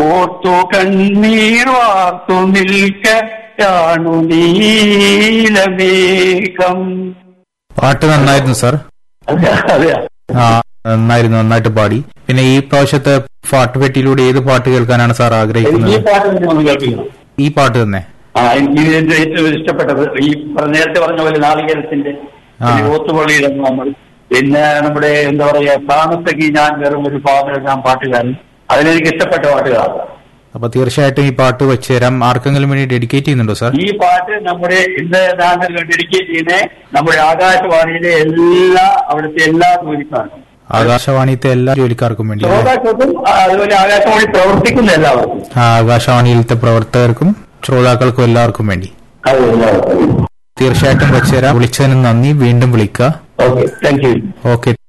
ഓർത്തു കണ്ണീർ വാർത്തു നിൽക്കയാണു നീലമേഘം പാട്ട് നന്നായിരുന്നു സാർ അതെ അതെ ആ നന്നായിരുന്നു നന്നായിട്ട് പാടി പിന്നെ ഈ പ്രാവശ്യത്തെ പാട്ടുപെട്ടിയിലൂടെ ഏത് പാട്ട് കേൾക്കാനാണ് സാർ എനിക്ക് ഈ ആഗ്രഹിക്കുന്നത് പാട്ട് തന്നെ ഒന്ന് കേൾപ്പിക്കണം ഈ പാട്ട് തന്നെ ആ എനിക്ക് ഇതിന്റെ ഏറ്റവും ഇഷ്ടപ്പെട്ടത് ഈ പറ- നേരത്തെ പറഞ്ഞ പോലെ നാളികേരത്തിന്റെ ആ. ഓത്തുപള്ളിയുടെ നമ്മൾ പിന്നെ നമ്മുടെ എന്താ പറയാ താമസക്ക് ഞാൻ വെറും ഒരു പാവം പാട്ടുകാരൻ അതിലെനിക്ക് ഇഷ്ടപ്പെട്ട പാട്ടുകളാണ് അപ്പൊ തീർച്ചയായിട്ടും ഈ പാട്ട് വെച്ച് തരാം ആർക്കെങ്കിലും വേണ്ടി ഡെഡിക്കേറ്റ് ചെയ്യുന്നുണ്ടോ സാർ ഈ പാട്ട് നമ്മുടെ ഇന്ന് താങ്കൾ ഡെഡിക്കേറ്റ് ചെയ്യുന്ന നമ്മുടെ ആകാശവാണിയിലെ എല്ലാ അവിടുത്തെ എല്ലാ ജോലിക്കാർക്കും ആകാശവാണിത്തെ എല്ലാ ജോലിക്കാർക്കും വേണ്ടി അല്ലേ? ശ്രോതാക്കൾക്കും ആ, അതുപോലെ ആകാശവാണി പ്രവർത്തിക്കുന്ന എല്ലാവർക്കും ആ, ആകാശവാണിയിലത്തെ പ്രവർത്തകർക്കും ശ്രോതാക്കൾക്കും എല്ലാവർക്കും വേണ്ടി അത് എല്ലാവർക്കും തീർച്ചയായിട്ടും വെച്ച് തരാം വിളിച്ചതിന് നന്ദി വീണ്ടും വിളിക്കുക ഓക്കെ താങ്ക് യു ഓക്കെ